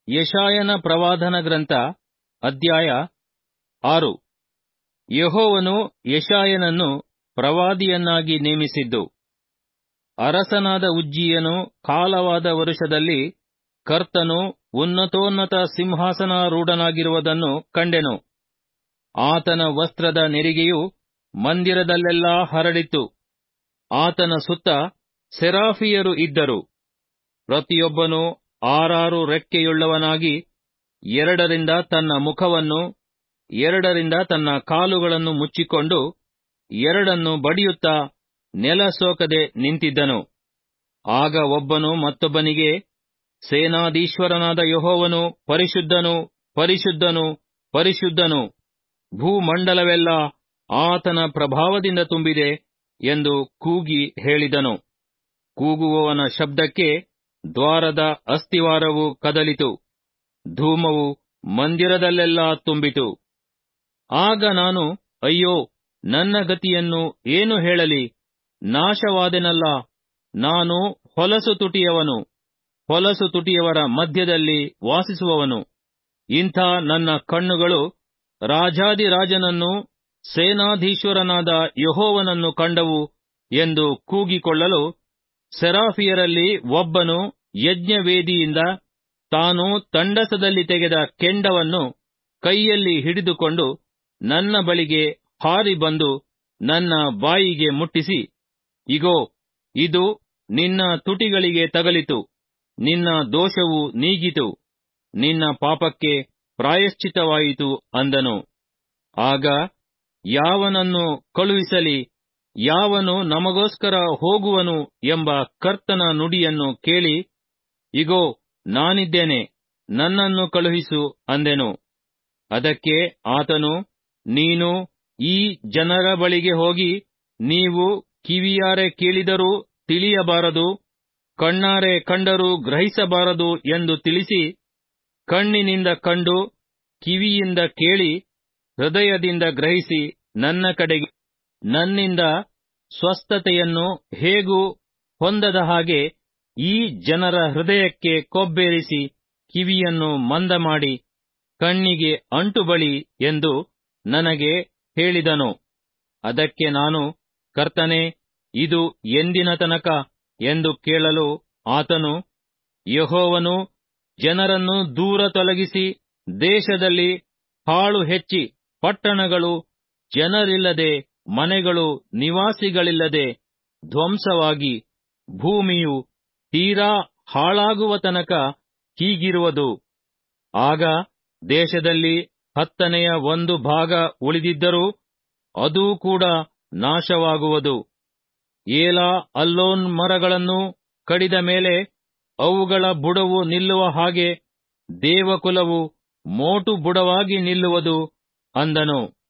ಯಶಾಯನ ಪ್ರವಾದನ ಗ್ರಂಥ ಅಧ್ಯಾಯ ಆರು ಯೆಹೋವನು ಯಶಾಯನನ್ನು ಪ್ರವಾದಿಯನ್ನಾಗಿ ನೇಮಿಸಿದ್ದು ಅರಸನಾದ ಉಜ್ಜೀಯನು ಕಾಲವಾದ ವರುಷದಲ್ಲಿ ಕರ್ತನು ಉನ್ನತೋನ್ನತ ಸಿಂಹಾಸನಾರೂಢನಾಗಿರುವುದನ್ನು ಕಂಡೆನು ಆತನ ವಸ್ತ್ರದ ನೆರಿಗೆಯು ಮಂದಿರದಲ್ಲೆಲ್ಲಾ ಹರಡಿತು ಆತನ ಸುತ್ತ ಸೆರಾಫಿಯರು ಇದ್ದರು ಪ್ರತಿಯೊಬ್ಬನು ಆರಾರು ರೆಕ್ಕೆಯುಳ್ಳವನಾಗಿ ಎರಡರಿಂದ ತನ್ನ ಮುಖವನ್ನು ಎರಡರಿಂದ ತನ್ನ ಕಾಲುಗಳನ್ನು ಮುಚ್ಚಿಕೊಂಡು ಎರಡನ್ನು ಬಡಿಯುತ್ತಾ ನೆಲ ಸೋಕದೆ ನಿಂತಿದ್ದನು ಆಗ ಒಬ್ಬನು ಮತ್ತೊಬ್ಬನಿಗೆ ಸೇನಾಧೀಶ್ವರನಾದ ಯೆಹೋವನು ಪರಿಶುದ್ಧನು ಪರಿಶುದ್ಧನು ಪರಿಶುದ್ಧನು ಭೂಮಂಡಲವೆಲ್ಲ ಆತನ ಪ್ರಭಾವದಿಂದ ತುಂಬಿದೆ ಎಂದು ಕೂಗಿ ಹೇಳಿದನು ಕೂಗುವವನ ಶಬ್ದಕ್ಕೆ ದ್ವಾರದ ಅಸ್ತಿವಾರವು ಕದಲಿತು ಧೂಮವು ಮಂದಿರದಲ್ಲೆಲ್ಲಾ ತುಂಬಿತು ಆಗ ನಾನು ಅಯ್ಯೋ ನನ್ನ ಗತಿಯನ್ನು ಏನು ಹೇಳಲಿ ನಾಶವಾದೆನಲ್ಲ ನಾನು ಹೊಲಸು ತುಟಿಯವನು ಹೊಲಸು ತುಟಿಯವರ ಮಧ್ಯದಲ್ಲಿ ವಾಸಿಸುವವನು ಇಂಥ ನನ್ನ ಕಣ್ಣುಗಳು ರಾಜಾದಿರಾಜನನ್ನು ಸೇನಾಧೀಶ್ವರನಾದ ಯೆಹೋವನನ್ನು ಕಂಡವು ಎಂದು ಕೂಗಿಕೊಳ್ಳಲು ಸೆರಾಫಿಯರಲ್ಲಿ ಒಬ್ಬನು ಯಜ್ಞವೇದಿಯಿಂದ ತಾನು ತಂಡಸದಲ್ಲಿ ತೆಗೆದ ಕೆಂಡವನ್ನು ಕೈಯಲ್ಲಿ ಹಿಡಿದುಕೊಂಡು ನನ್ನ ಬಳಿಗೆ ಹಾರಿ ಬಂದು ನನ್ನ ಬಾಯಿಗೆ ಮುಟ್ಟಿಸಿ ಇಗೋ ಇದು ನಿನ್ನ ತುಟಿಗಳಿಗೆ ತಗಲಿತು ನಿನ್ನ ದೋಷವು ನೀಗಿತು ನಿನ್ನ ಪಾಪಕ್ಕೆ ಪ್ರಾಯಶ್ಚಿತವಾಯಿತು ಅಂದನು ಆಗ ಯಾವನನ್ನು ಕಳುಹಿಸಲಿ ಯಾವನು ನಮಗೋಸ್ಕರ ಹೋಗುವನು ಎಂಬ ಕರ್ತನ ನುಡಿಯನ್ನು ಕೇಳಿ ಇಗೋ ನಾನಿದ್ದೇನೆ ನನ್ನನ್ನು ಕಳುಹಿಸು ಅಂದೆನು ಅದಕ್ಕೆ ಆತನು ನೀನು ಈ ಜನರ ಬಳಿಗೆ ಹೋಗಿ ನೀವು ಕಿವಿಯಾರೆ ಕೇಳಿದರೂ ತಿಳಿಯಬಾರದು ಕಣ್ಣಾರೆ ಕಂಡರೂ ಗ್ರಹಿಸಬಾರದು ಎಂದು ತಿಳಿಸಿ ಕಣ್ಣಿನಿಂದ ಕಂಡು ಕಿವಿಯಿಂದ ಕೇಳಿ ಹೃದಯದಿಂದ ಗ್ರಹಿಸಿ ನನ್ನ ಕಡೆಗೆ ನನ್ನಿಂದ ಸ್ವಸ್ಥತೆಯನ್ನು ಹೇಗೂ ಹೊಂದದ ಹಾಗೆ ಈ ಜನರ ಹೃದಯಕ್ಕೆ ಕೊಬ್ಬೇರಿಸಿ ಕಿವಿಯನ್ನು ಮಂದ ಮಾಡಿ ಕಣ್ಣಿಗೆ ಅಂಟುಬಳಿ ಎಂದು ನನಗೆ ಹೇಳಿದನು ಅದಕ್ಕೆ ನಾನು ಕರ್ತನೆ ಇದು ಎಂದಿನ ತನಕ ಎಂದು ಕೇಳಲು ಆತನು ಯಹೋವನು ಜನರನ್ನು ದೂರ ತೊಲಗಿಸಿ ದೇಶದಲ್ಲಿ ಹಾಳು ಹೆಚ್ಚಿ ಪಟ್ಟಣಗಳು ಜನರಿಲ್ಲದೆ ಮನೆಗಳು ನಿವಾಸಿಗಳಿಲ್ಲದೆ ಧ್ವಂಸವಾಗಿ ಭೂಮಿಯು ತೀರಾ ಹಾಳಾಗುವ ತನಕ ಹೀಗಿರುವುದು ಆಗ ದೇಶದಲ್ಲಿ ಹತ್ತನೆಯ ಒಂದು ಭಾಗ ಉಳಿದಿದ್ದರೂ ಅದೂ ಕೂಡ ನಾಶವಾಗುವುದು ಏಲ ಅಲ್ಲೋನ್ ಮರಗಳನ್ನು ಕಡಿದ ಮೇಲೆ ಅವುಗಳ ಬುಡವು ನಿಲ್ಲುವ ಹಾಗೆ ದೇವಕುಲವು ಮೋಟು ಬುಡವಾಗಿ ನಿಲ್ಲುವುದು ಅಂದನು